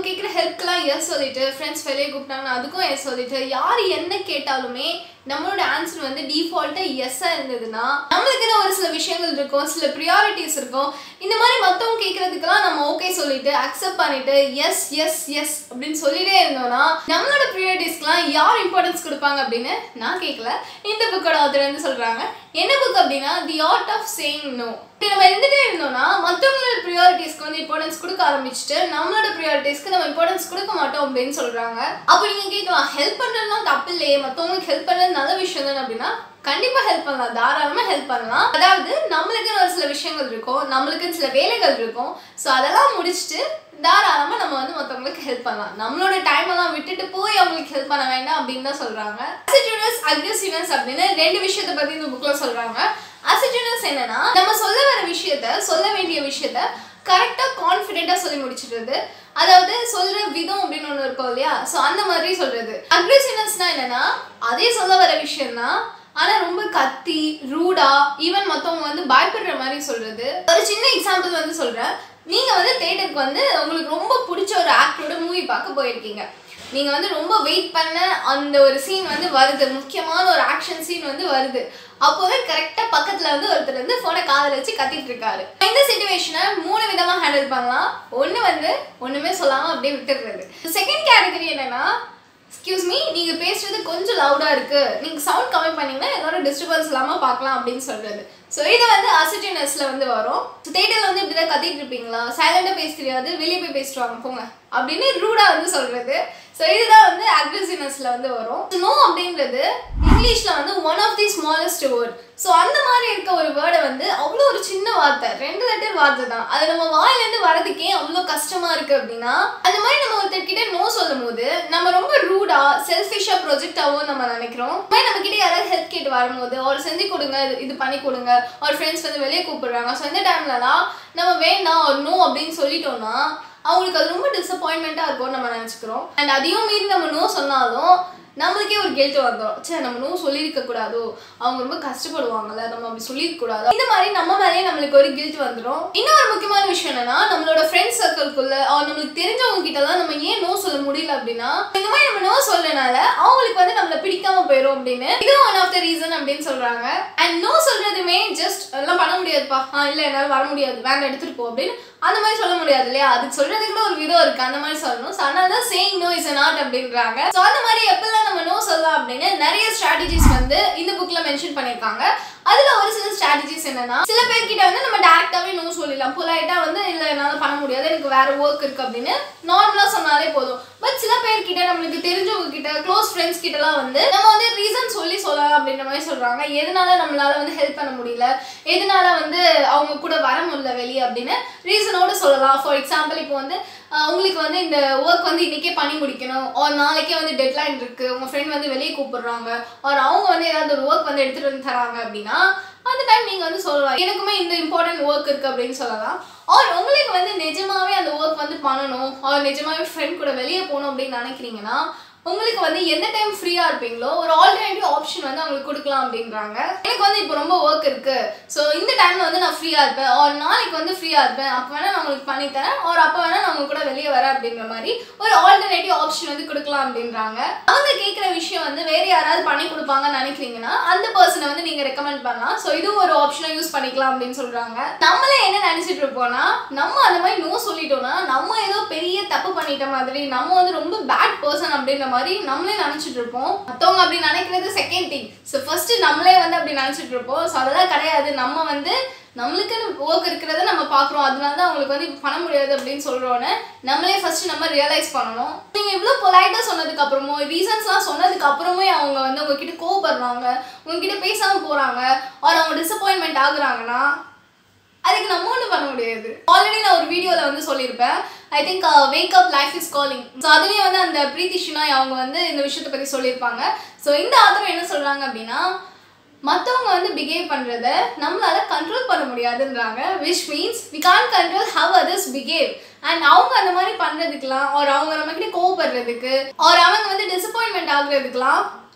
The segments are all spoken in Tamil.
மற்றவங்க கேட்குற ஹெல்ப்க்கெலாம் எஸ் சொல்லிட்டு ஃப்ரெண்ட்ஸ் வெளியே கூப்பிட்டாங்கன்னா அதுக்கும் எஸ் சொல்லிட்டு யார் என்ன கேட்டாலுமே நம்மளோட ஆன்சர் வந்து டிஃபால்ட்டாக எஸ்ஸாக இருந்ததுன்னா நம்மளுக்குன்னு ஒரு சில விஷயங்கள் இருக்கும் சில ப்ரியாரிட்டிஸ் இருக்கும் இந்த மாதிரி மற்றவங்க கேட்குறதுக்கெல்லாம் நம்ம ஓகே சொல்லிட்டு அக்செப்ட் பண்ணிட்டு எஸ் எஸ் எஸ் அப்படின்னு சொல்லிட்டே இருந்தோம்னா நம்மளோட ப்ரியாரிட்டிஸ்க்குலாம் யார் இம்பார்ட்டன்ஸ் கொடுப்பாங்க அப்படின்னு நான் கேட்கல இந்த புக்கோட ஆத்தர் வந்து சொல்கிறாங்க என்ன புக் அப்படின்னா the art of saying no இப்படி நம்ம இருந்துட்டே இருந்தோம்னா மற்றவங்களோட ப்ரியாரிட்டிஸ்க்கு வந்து இம்பார்ட்டன்ஸ் கொடுக்க ஆரம்பிச்சுட்டு நம்மளோட ப்ரியாரிட்டிஸ்க்கு நம்ம இம்பார்ட்டன்ஸ் கொடுக்க மாட்டோம் அப்படின்னு சொல்றாங்க அப்போ நீங்க கேட்கலாம் ஹெல்ப் பண்றதுலாம் தப்பு இல்லையே மற்றவங்களுக்கு ஹெல்ப் பண்றது நல்ல விஷயம் தானே அப்படின்னா கண்டிப்பா ஹெல்ப் பண்ணலாம் தாராளமா ஹெல்ப் பண்ணலாம் அதாவது நம்மளுக்குன்னு ஒரு சில விஷயங்கள் இருக்கும் நம்மளுக்குன்னு சில வேலைகள் இருக்கும் ஸோ அதெல்லாம் முடிச்சுட்டு தாராளமா நம்ம வந்து மற்றவங்களுக்கு ஹெல்ப் பண்ணலாம் நம்மளோட டைம் எல்லாம் விட்டுட்டு போய் அவங்களுக்கு ஹெல்ப் பண்ண வேண்டாம் அப்படின்னு தான் சொல்றாங்க அசிட்யூனஸ் அக்ரெசிவ்னஸ் அப்படின்னு ரெண்டு விஷயத்தை பத்தி இந்த புக்ல சொல்றாங்க அசிட்யூனஸ் என்னன்னா நம்ம சொல்ல வர விஷயத்த சொல்ல வேண்டிய விஷயத்த கரெக்டாக கான்ஃபிடென்ட்டாக சொல்லி முடிச்சிடுறது அதாவது சொல்ற விதம் அப்படின்னு ஒன்று இருக்கும் இல்லையா ஸோ அந்த மாதிரி சொல்றது அக்ரெசிவ்னஸ்னா என்னன்னா அதே சொல்ல வர விஷயம்னா ஆனா ரொம்ப கத்தி ரூடா ஈவன் மத்தவங்க வந்து பயப்படுற மாதிரி சொல்றது ஒரு சின்ன எக்ஸாம்பிள் வந்து சொல்றேன் நீங்க வந்து தேட்டருக்கு வந்து உங்களுக்கு ரொம்ப பிடிச்ச ஒரு ஆக்டரோட மூவி பார்க்க போயிருக்கீங்க நீங்க வந்து ரொம்ப வெயிட் பண்ண அந்த ஒரு சீன் வந்து வருது முக்கியமான ஒரு ஆக்ஷன் சீன் வந்து வருது அப்போவே கரெக்டா பக்கத்துல வந்து ஒருத்தர் வந்து போனை காதல வச்சு கத்திட்டு இருக்காரு இந்த சுச்சுவேஷனை மூணு விதமா ஹேண்டில் பண்ணலாம் ஒண்ணு வந்து ஒண்ணுமே சொல்லாம அப்படியே விட்டுடுறது செகண்ட் கேட்டகரி என்னன்னா எக்ஸ்கியூஸ் மீ நீங்கள் பேசுறது கொஞ்சம் லவுடாக இருக்குது நீங்கள் சவுண்ட் கம்மி பண்ணீங்கன்னா ஏதோ டிஸ்டர்பன்ஸ் இல்லாமல் பார்க்கலாம் அப்படின்னு சொல்கிறது ஸோ இது வந்து அசிட்டினஸில் வந்து வரும் ஸோ தேட்டரில் வந்து இப்படி தான் கத்திட்டு இருப்பீங்களா சைலண்டாக பேச தெரியாது வெளியே போய் பேசிட்டு வாங்க போங்க அப்படின்னு ரூடாக வந்து சொல்கிறது ஸோ இதுதான் வந்து அக்ரெசிவ்னஸில் வந்து வரும் நோ அப்படின்றது இங்கிலீஷில் வந்து one of the smallest word so அந்த மாதிரி இருக்க ஒரு வேர்டை வந்து அவ்வளோ ஒரு சின்ன வார்த்தை ரெண்டு லெட்டர் வார்த்தை தான் அது நம்ம வாயிலேருந்து வரதுக்கே அவ்வளோ கஷ்டமா இருக்கு அப்படின்னா அந்த மாதிரி நம்ம ஒருத்தர் கிட்ட நோ சொல்லும் போது நம்ம ரொம்ப ரூடா செல்ஃபிஷா ப்ரொஜெக்டாகவும் நம்ம நினைக்கிறோம் இந்த மாதிரி நம்ம கிட்ட யாராவது ஹெல்ப் கேட்டு வரும்போது ஒரு செஞ்சு கொடுங்க இது- இது பண்ணி கொடுங்க ஒரு ஃப்ரெண்ட்ஸ் வந்து வெளியே கூப்பிடுறாங்க ஸோ இந்த டைம்லலாம் நம்ம வேண்டாம் ஒரு நோ அப்படின்னு சொல்லிட்டோம்னா அவங்களுக்கு அது ரொம்ப டிசப்பாயின்மெண்ட்டாக இருக்கும்னு நம்ம நினச்சிக்கிறோம் அண்ட் அதையும் மீறி நம்ம நோ சொன்னாலும் நம்மளுக்கே ஒரு கெல்ட் வந்துடும் சே நம்ம நோ சொல்லியிருக்க கூடாதோ அவங்க ரொம்ப கஷ்டப்படுவாங்கல்ல நம்ம அப்படி சொல்லியிருக்க கூடாது இந்த மாதிரி நம்ம மேலேயே நம்மளுக்கு ஒரு கில்ட் வந்துடும் இன்னொரு முக்கியமான விஷயம் என்னன்னா நம்மளோட ஃப்ரெண்ட்ஸ் சர்க்கிள்குள்ள அவர் நம்மளுக்கு தெரிஞ்சவங்க கிட்ட தான் நம்ம ஏன் நோ சொல்ல முடியல அப்படின்னா இந்த மாதிரி நம்ம நோ சொல்லனால அவங்களுக்கு வந்து நம்மள பிடிக்காம போயிடும் அப்படின்னு இதுவும் ஒன் ஆஃப் த ரீசன் அப்படின்னு சொல்றாங்க அண்ட் நோ சொல்றதுமே ஜஸ்ட் எல்லாம் பண்ண முடியாதுப்பா ஆ இல்ல என்னால வர முடியாது வேண்டாம் எடுத்துட்டு போ அப்படின்னு அந்த மாதிரி சொல்ல முடியாது இல்லையா அதுக்கு சொல்றதுக்கு கூட ஒரு விதம் இருக்கு அந்த மாதிரி சொல்லணும் ஸோ அதனால தான் சேயிங் நோ இஸ் நாட் அப்படின்றாங்க ஸோ அந்த மாதிரி எப்பெல்லாம் நம்ம நோ சொல்லலாம் அப்படின்னு நிறைய ஸ்ட்ராட்டஜிஸ் வந்து இந்த புக்ல மென்ஷன் பண்ணியிருக்காங்க அதுல ஒரு சில ஸ்ட்ராட்டஜிஸ் என்னன்னா சில பேர்கிட்ட வந்து நம்ம டேரக்டாவே நோ சொல்லிடலாம் பொலைட்டா வந்து இல்ல என்னால பண்ண முடியாது எனக்கு வேற ஒர்க் இருக்கு அப்படின்னு நார்மலா சொன்னாலே போதும் பட் சில பேர்கிட்ட நம்மளுக்கு தெரிஞ்சவங்க கிட்ட க்ளோஸ் ஃப்ரெண்ட்ஸ் கிட்டலாம் வந்து நம்ம வந்து ரீசன் சொல்லி சொல்லலாம் அப்படின்ற மாதிரி சொல்றாங்க எதனால நம்மளால வந்து ஹெல்ப் பண்ண முடியல எதனால வந்து அவங்க கூட வர முடியல வெளியே அப்படின்னு ரீசனோட சொல்லலாம் ஃபார் எக்ஸாம்பிள் இப்போ வந்து ஆஹ் உங்களுக்கு வந்து இந்த ஒர்க் வந்து இன்னைக்கே பண்ணி முடிக்கணும் ஒரு நாளைக்கே வந்து டெட்லைன் இருக்கு உங்க ஃப்ரெண்ட் வந்து வெளியே கூப்பிடுறாங்க ஒரு அவங்க வந்து ஏதாவது ஒரு ஒர்க் வந்து எடுத்துட்டு வந்து தராங்க அப்படின்னா அந்த டைம் நீங்க வந்து சொல்லலாம் எனக்குமே இந்த இம்பார்ட்டன்ட் ஒர்க் இருக்கு அப்படின்னு சொல்லலாம் ஆர் உங்களுக்கு வந்து நிஜமாவே அந்த ஒர்க் வந்து பண்ணணும் ஆர் நிஜமாவே ஃப்ரெண்ட் கூட வெளியே போகணும் அப்படின்னு நினைக்கிறீங்கன்னா உங்களுக்கு வந்து எந்த டைம் ஃப்ரீயாக இருப்பீங்களோ ஒரு ஆல்டர்னேட்டிவ் ஆப்ஷன் வந்து அவங்களுக்கு கொடுக்கலாம் அப்படின்றாங்க எனக்கு வந்து இப்போ ரொம்ப ஒர்க் இருக்கு ஸோ இந்த டைம்ல வந்து நான் ஃப்ரீயாக இருப்பேன் ஒரு நாளைக்கு வந்து ஃப்ரீயாக இருப்பேன் அப்போ வேணா நான் உங்களுக்கு பண்ணித்தரேன் ஒரு அப்போ வேணா நான் உங்க கூட வெளியே வரேன் அப்படின்ற மாதிரி ஒரு ஆல்டர்னேட்டிவ் ஆப்ஷன் வந்து கொடுக்கலாம் அப்படின்றாங்க அவங்க கேட்குற விஷயம் வந்து வேற யாராவது பண்ணி கொடுப்பாங்கன்னு நினைக்கிறீங்கன்னா அந்த பர்சனை வந்து நீங்க ரெக்கமெண்ட் பண்ணலாம் ஸோ இதுவும் ஒரு ஆப்ஷனை யூஸ் பண்ணிக்கலாம் அப்படின்னு சொல்றாங்க நம்மளே என்ன நினைச்சிட்டு இருப்போம்னா நம்ம அந்த மாதிரி நோ சொல்லிட்டோம்னா நம்ம ஏதோ பெரிய தப்பு பண்ணிட்ட மாதிரி நம்ம வந்து ரொம்ப பேட் பர்சன் அப்படின்ற மாதிரி நம்மளே நினைச்சிட்டு இருப்போம் மற்றவங்க அப்படி நினைக்கிறது செகண்ட் திங் ஸோ ஃபர்ஸ்ட் நம்மளே வந்து அப்படி நினைச்சிட்டு இருப்போம் ஸோ அதெல்லாம் கிடையாது நம்ம வந்து நம்மளுக்குன்னு ஒர்க் இருக்கிறத நம்ம பார்க்குறோம் அதனால தான் அவங்களுக்கு வந்து இப்ப பண்ண முடியாது அப்படின்னு சொல்கிறோன்னு நம்மளே ஃபர்ஸ்ட் நம்ம ரியலைஸ் பண்ணணும் நீங்கள் இவ்வளோ பொலைட்டாக சொன்னதுக்கு அப்புறமோ ரீசன்ஸ்லாம் சொன்னதுக்கு அப்புறமே அவங்க வந்து உங்ககிட்ட கோவப்படுறாங்க உங்ககிட்ட பேசாமல் போகிறாங்க ஒரு அவங்க டிசப்பாயின்மெண்ட் ஆகுறாங்கன்னா அதுக்கு நம்ம ஒன்றும் பண்ண முடியாது ஆல்ரெடி நான் ஒரு வீடியோவில் வந்து சொல்லியிருப்பேன் I think wake up life is calling so அதுலேயே வந்து அந்த பிரீத்தி ஷினாய் அவங்க வந்து இந்த விஷயத்தை பற்றி சொல்லியிருப்பாங்க ஸோ இந்த ஆத்தர் என்ன சொல்கிறாங்க அப்படின்னா மற்றவங்க வந்து பிஹேவ் பண்ணுறத நம்மளால கண்ட்ரோல் பண்ண முடியாதுன்றாங்க which means we can control how others behave and அவங்க அந்த மாதிரி பண்ணுறதுக்கெலாம் ஒரு அவங்க நம்மக்கிட்ட கோவப்படுறதுக்கு ஒரு அவங்க வந்து டிசப்பாயின்மெண்ட் ஆகுறதுக்கெலாம்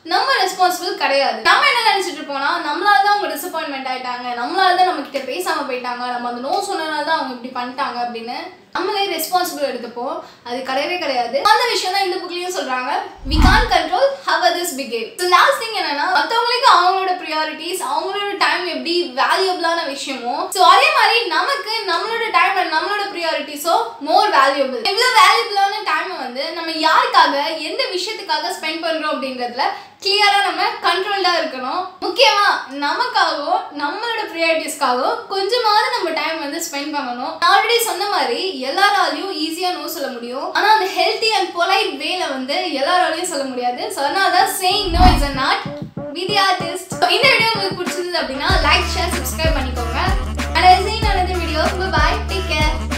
நம்ம ரெஸ்பான்சிபிள் கிடையாது நம்ம என்ன நினைச்சிட்டு இருப்போம்னா நம்மளால தான் அவங்க டிசப்பாயின்மெண்ட் ஆயிட்டாங்க நம்மளால தான் நம்ம கிட்ட பேசாம போயிட்டாங்க நம்ம அந்த நோ சொன்னனால தான் அவங்க இப்படி பண்ணிட்டாங்க அப்படின்னு நம்மளே ரெஸ்பான்சிபிள் எடுத்துப்போம் அது கிடையவே கிடையாது அந்த விஷயம் தான் இந்த புக்லயும் சொல்றாங்க we can control how others behave so last thing என்னன்னா மற்றவங்களுக்கு அவங்களோட ப்ரியாரிட்டிஸ் அவங்களோட டைம் எப்படி வேல்யூபிளான விஷயமோ ஸோ அதே மாதிரி நமக்கு நம்மளோட டைம் அண்ட் நம்மளோட ப்ரியாரிட்டிஸோ மோர் வேல்யூபிள் எவ்வளோ வேல்யூபிளான டைமை வந்து நம்ம யாருக்காக எந்த விஷயத்துக்காக ஸ்பெண்ட் பண்றோம் அப்படின்றதுல கிளியரா நம்ம கண்ட்ரோல்டா இருக்கணும் முக்கியமா நமக்காகவும் நம்மளோட ப்ரியாரிட்டிஸ்க்காகவும் கொஞ்சமாவது நம்ம டைம் வந்து ஸ்பெண்ட் பண்ணணும் நான் ஆல்ரெடி சொன்ன மாதிரி எல்லாராலையும் ஈஸியா நோ சொல்ல முடியும் ஆனா அந்த ஹெல்த்தி அண்ட் பொலைட் வேல வந்து எல்லாராலையும் சொல்ல முடியாது ஸோ அதனால தான் saying no is a not விதி ஆர்டிஸ்ட் இந்த வீடியோ உங்களுக்கு பிடிச்சிருந்தது அப்படின்னா லைக் ஷேர் சப்ஸ்கிரைப் பண்ணிக்கோங்க and I seen another video bye take care